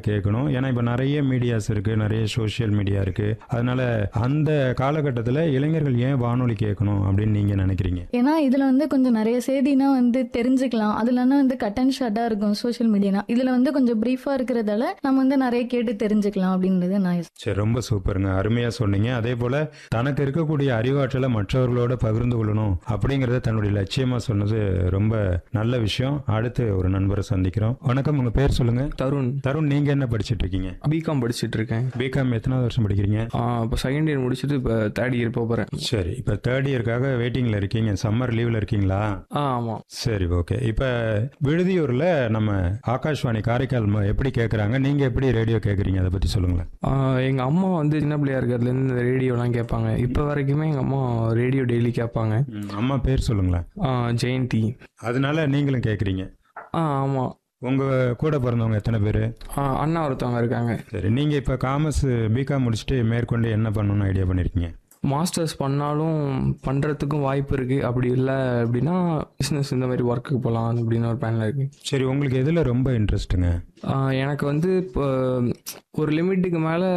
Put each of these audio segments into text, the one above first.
கேட்கணும் ஏன்னா இப்போ நிறைய மீடியாஸ் இருக்கு நிறைய சோஷியல் மீடியா இருக்கு அதனால அந்த காலகட்டத்தில் இளைஞர்கள் ஏன் வானொலி கேட்கணும் அப்படின்னு நீங்க நினைக்கிறீங்க ஏன்னா இதுல வந்து கொஞ்சம் நிறைய செய்தினா வந்து தெரிஞ்சுக்கலாம் அதுலன்னா வந்து கட் அண்ட் ஷார்ட்டா இருக்கும் சோஷியல் மீடியானா இதுல வந்து கொஞ்சம் பிரீஃபா இருக்கிறதால நம்ம வந்து நிறைய கேட்டு தெரிஞ்சுக்கலாம் அப்படின்றது நான் சரி ரொம்ப சூப்பருங்க அருமையா சொன்னீங்க அதே போல தனக்கு இருக்கக்கூடிய அறிவாற்றலை மற்றவர்களோட பகிர்ந்து கொள்ளணும் அப்படிங்கறத தன்னுடைய லட்சியமா சொன்னது ரொம்ப நல்ல விஷயம் அடுத்து ஒரு நண்பரை சந்திக்கிறோம் வணக்கம் உங்க பேர் சொல்லுங்க தருண் தருண் நீங்க என்ன படிச்சிட்டு இருக்கீங்க பிகாம் படிச்சுட்டு இருக்கேன் பிகாம் எத்தனாவது வருஷம் படிக்கிறீங்க இப்போ செகண்ட் இயர் முடிச்சுட்டு இப்போ தேர்ட் இயர் போக போகிறேன் சரி இப்போ தேர்ட் இயர்க்காக வெயிட்டிங்ல இருக்கீங்க சம்மர் லீவ்ல இருக்கீங்களா ஆ ஆமாம் சரி ஓகே இப்போ விடுதியூர்ல நம்ம ஆகாஷ்வாணி காரைக்கால் ம- எப்படி கேட்குறாங்க நீங்க எப்படி ரேடியோ கேட்குறீங்க அதை பத்தி சொல்லுங்களேன் எங்கள் அம்மா வந்து சின்ன பிள்ளையா இருக்கிறதுலேருந்து இந்த ரேடியோலாம் கேட்பாங்க இப்போ வரைக்குமே எங்கள் அம்மா ரேடியோ டெய்லி கேட்பாங்க ம், அம்மா பேர் சொல்லுங்களேன் ஆ, ஜெயந்தி அதனால நீங்களும் கேட்குறீங்க ஆ ஆமாம் உங்க கூட பிறந்தவங்க எத்தனை பேர் அண்ணா ஒருத்தவங்க இருக்காங்க சரி நீங்க இப்போ காமர்ஸ் பிகாம் முடிச்சுட்டு மேற்கொண்டு என்ன பண்ணணும்னு ஐடியா பண்ணிருக்கீங்க மாஸ்டர்ஸ் பண்ணாலும் பண்ணுறதுக்கும் வாய்ப்பு இருக்குது அப்படி இல்லை அப்படின்னா பிஸ்னஸ் இந்த மாதிரி ஒர்க்குக்கு போகலாம் அப்படின்னு ஒரு பிளானில் இருக்குது சரி உங்களுக்கு எதுல ரொம்ப இன்ட்ரெஸ்ட்டுங்க எனக்கு வந்து இப்போ ஒரு லிமிட்டுக்கு மேலே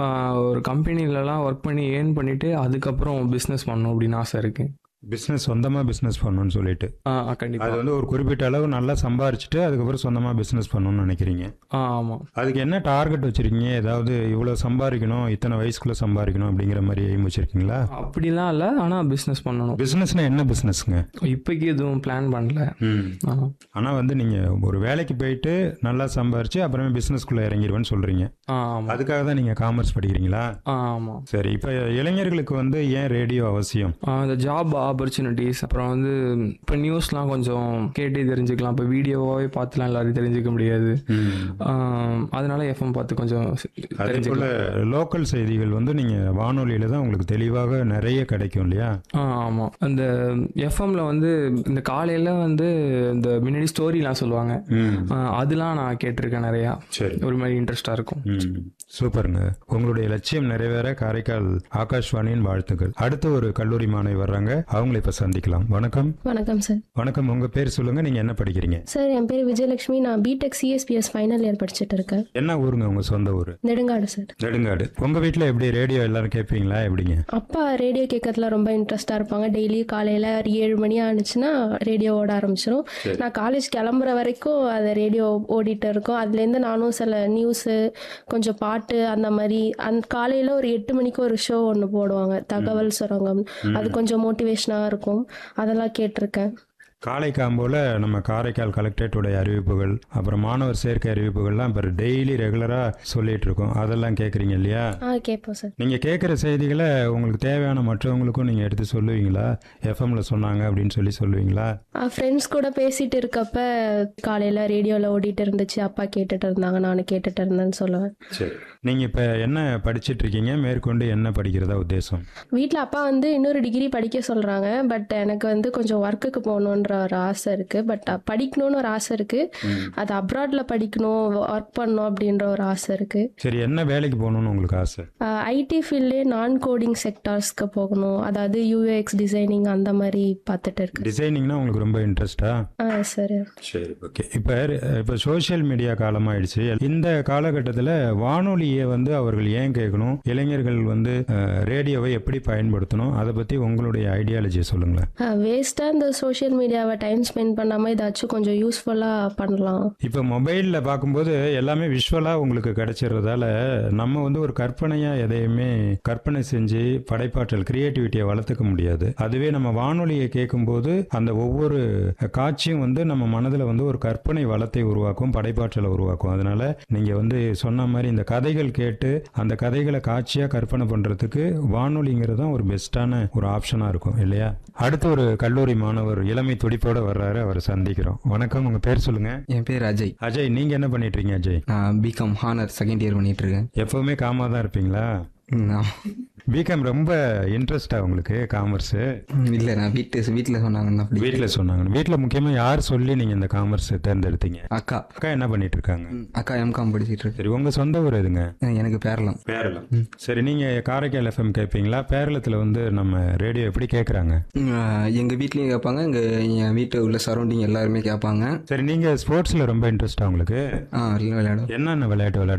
ஒரு கம்பெனிலலாம் ஒர்க் பண்ணி ஏர்ன் பண்ணிவிட்டு அதுக்கப்புறம் பிஸ்னஸ் பண்ணணும் அப்படின்னு ஆசை இருக்குது பிஸ்னஸ் சொந்தமா பிஸ்னஸ் பண்ணணும்னு சொல்லிட்டு ஆ அது கண்டிப்பாக வந்து ஒரு குறிப்பிட்ட அளவு நல்லா சம்பாரிச்சுட்டு அதுக்கப்புறம் சொந்தமா பிஸ்னஸ் பண்ணணும்னு நினைக்கிறீங்க ஆ ஆமாம் அதுக்கு என்ன டார்கெட் வச்சிருக்கீங்க ஏதாவது இவ்வளோ சம்பாதிக்கணும் இத்தனை வயசுக்குள்ள சம்பாதிக்கணும் அப்படிங்கிற மாதிரி எய்ம் வச்சிருக்கீங்களா அப்படிலாம் இல்லை ஆனால் பிஸ்னஸ் பண்ணணும் பிஸ்னஸ்னா என்ன பிஸ்னஸ்ங்க இப்போக்கி எதுவும் பிளான் பண்ணல ஆ ஆனால் வந்து நீங்கள் ஒரு வேலைக்கு போயிட்டு நல்லா சம்பாரிச்சு அப்புறமே பிஸ்னஸ்க்குள்ளே இறங்கிடுவேன்னு சொல்கிறீங்க ஆ ஆமாம் அதுக்காக தான் நீங்கள் காமர்ஸ் படிக்கிறீங்களா ஆ ஆமாம் சரி இப்போ இளைஞர்களுக்கு வந்து ஏன் ரேடியோ அவசியம் இந்த ஜாப் ஆப்பர்ச்சுனிட்டிஸ் அப்புறம் வந்து இப்போ நியூஸ்லாம் கொஞ்சம் கேட்டே தெரிஞ்சுக்கலாம் இப்போ வீடியோவாகவே பார்த்துலாம் எல்லாரும் தெரிஞ்சுக்க முடியாது ஆ, அதனால எஃப்எம் பார்த்து கொஞ்சம் அதே போல் தெரிஞ்சுக்கலாம் லோக்கல் செய்திகள் வந்து நீங்கள் வானொலியில் தான் உங்களுக்கு தெளிவாக நிறைய கிடைக்கும் இல்லையா ஆ ஆமாம் அந்த எஃப்எம்ல வந்து இந்த காலையில் வந்து இந்த முன்னாடி ஸ்டோரிலாம் சொல்லுவாங்க ஆ, அதெல்லாம் நான் கேட்டிருக்கேன் நிறையா சரி ஒரு மாதிரி இன்ட்ரெஸ்டாக இருக்கும் ம் சூப்பருங்க உங்களுடைய லட்சியம் நிறைவேற காரைக்கால் ஆகாஷ்வாணியின் வாழ்த்துக்கள் அடுத்து ஒரு கல்லூரி மாணவி வர்றாங்க அவங்களை இப்ப சந்திக்கலாம் வணக்கம் வணக்கம் சார் வணக்கம் உங்க பேர் சொல்லுங்க நீங்க என்ன படிக்கிறீங்க சார் என் பேர் விஜயலட்சுமி நான் பிடெக் சிஎஸ்பிஎஸ் ஃபைனல் இயர் படிச்சுட்டு இருக்கேன் என்ன ஊருங்க உங்க சொந்த ஊர் நெடுங்காடு சார் நெடுங்காடு உங்க வீட்ல எப்படி ரேடியோ எல்லாரும் கேட்பீங்களா எப்படிங்க அப்பா ரேடியோ கேட்கறதுல ரொம்ப இன்ட்ரெஸ்டாக இருப்பாங்க டெய்லி காலையில் ஏழு மணி ஆனிச்சுன்னா ரேடியோ ஓட ஆரம்பிச்சிடும் நான் காலேஜ் கிளம்புற வரைக்கும் அது ரேடியோ ஓடிட்டு இருக்கும் அதுலேருந்து நானும் சில நியூஸு கொஞ்சம் பாட்டு அந்த மாதிரி அந்த காலையில் ஒரு எட்டு மணிக்கு ஒரு ஷோ ஒன்று போடுவாங்க தகவல் சுரங்கம் அது கொஞ்சம் மோட்டிவேஷனாக இருக்கும் அதெல்லாம் கேட்டிருக்கேன் காலை காம்போல நம்ம காரைக்கால் கலெக்டரேட்டுடைய அறிவிப்புகள் அப்புறம் மாணவர் சேர்க்கை அறிவிப்புகள்லாம் இப்போ டெய்லி ரெகுலரா சொல்லிட்டு இருக்கோம் அதெல்லாம் கேட்குறீங்க இல்லையா ஆ கேட்போம் சார் நீங்க கேட்குற செய்திகளை உங்களுக்கு தேவையான மற்றவங்களுக்கும் நீங்க எடுத்து சொல்லுவீங்களா எஃப்எம்ல சொன்னாங்க அப்படின்னு சொல்லி சொல்லுவீங்களா ஃப்ரெண்ட்ஸ் கூட பேசிட்டு இருக்கப்ப காலையில் ரேடியோவில் ஓடிட்டு இருந்துச்சு அப்பா கேட்டுட்டு இருந்தாங்க நானும் கேட்டுட்டு இருந்தேன்னு சொல்லுவேன் சரி நீங்க இப்ப என்ன படிச்சிட்டு இருக்கீங்க மேற்கொண்டு என்ன படிக்கிறதா உத்தேசம் வீட்டில் அப்பா வந்து இன்னொரு டிகிரி படிக்க சொல்கிறாங்க பட் எனக்கு வந்து கொஞ்சம் ஒர்க்குக்கு போகணுன்ற ஒரு ஆசை இருக்குது பட் படிக்கணும்னு ஒரு ஆசை இருக்குது அது அப்ராடில் படிக்கணும் ஒர்க் பண்ணணும் அப்படின்ற ஒரு ஆசை இருக்குது சரி என்ன வேலைக்கு போகணும்னு உங்களுக்கு ஆசை ஐடி ஃபீல்டே நான் கோடிங் செக்டார்ஸ்க்கு போகணும் அதாவது யூஏஎக்ஸ் டிசைனிங் அந்த மாதிரி பார்த்துட்டு இருக்கு டிசைனிங்னா உங்களுக்கு ரொம்ப இன்ட்ரெஸ்டா ஆ சரி சரி ஓகே இப்போ இப்போ சோஷியல் மீடியா காலமாயிடுச்சு இந்த காலகட்டத்தில் வானொலியை வந்து அவர்கள் ஏன் கேட்கணும் இளைஞர்கள் வந்து அஹ், ரேடியோவை எப்படி பயன்படுத்தணும் அதை பற்றி உங்களுடைய ஐடியாலஜியை சொல்லுங்களேன் வேஸ்ட்டாக இந்த சோஷியல் மீடியாவை டைம் ஸ்பெண்ட் பண்ணாமல் ஏதாச்சும் கொஞ்சம் யூஸ்ஃபுல்லாக பண்ணலாம் இப்போ மொபைலில் பார்க்கும்போது எல்லாமே விஷுவலாக உங்களுக்கு கிடைச்சிடுறதால நம்ம வந்து ஒரு கற்பனையாக எதையுமே கற்பனை செஞ்சு படைப்பாற்றல் கிரியேட்டிவிட்டியை வளர்த்துக்க முடியாது அதுவே நம்ம வானொலியை கேட்கும்போது அந்த ஒவ்வொரு காட்சியும் வந்து நம்ம மனதில் வந்து ஒரு கற்பனை வளத்தை உருவாக்கும் படைப்பாற்றலை உருவாக்கும் அதனால நீங்கள் வந்து சொன்ன மாதிரி இந்த கதைகள் கேட்டு அந்த கதைகளை காட்சியாக கற்பனை பண்ணுறதுக்கு வானொலிங்கிறது தான் ஒரு பெஸ்ட்டான ஒரு ஆப்ஷனாக இருக்கும் இல்லையா அடுத்து ஒரு கல்லூரி மாணவர் இளமை துடிப்போட வர்றாரு அவரை சந்திக்கிறோம் வணக்கம் உங்கள் பேர் சொல்லுங்கள் என் பேர் அஜய் அஜய் நீங்க என்ன பண்ணிட்டு இருக்கீங்க அஜய் நான் பிகாம் ஹானர் செகண்ட் இயர் பண்ணிட்டு இருக்கேன் எப்பவுமே காமா தான் இருப்பீங்களா ம், ஆமா. பிகாம் ரொம்ப இன்ட்ரெஸ்டா உங்களுக்கு காமர்ஸ் ம், இல்ல நான் வீட்டு வீட்டில் சொன்னாங்கன்னா அப்படி வீட்ல சொன்னாங்க வீட்ல முக்கியமா யார் சொல்லி நீங்க இந்த காமர்ஸ் தேர்ந்தெடுத்தீங்க அக்கா அக்கா என்ன பண்ணிட்டு இருக்காங்க ம், அக்கா எம்காம் படிச்சிட்டு இருக்கு சரி உங்க சொந்த ஊர் எதுங்க அஹ் எனக்கு பேரலாம் பேரளம் சரி நீங்க காரைக்கால் எஃப்எம் கேட்பீங்களா பேரளத்துல வந்து நம்ம ரேடியோ எப்படி கேக்குறாங்க ம், அஹ் எங்க வீட்லயும் கேட்பாங்க எங்க என் வீட்டு உள்ள சரௌண்டிங் எல்லாருமே கேட்பாங்க சரி நீங்க ஸ்போர்ட்ஸ்ல ரொம்ப இன்ட்ரெஸ்டா உங்களுக்கு ஆ எல்லாம் விளையாடும் என்னென்ன விளையாட்டு விளையாடுவீங்க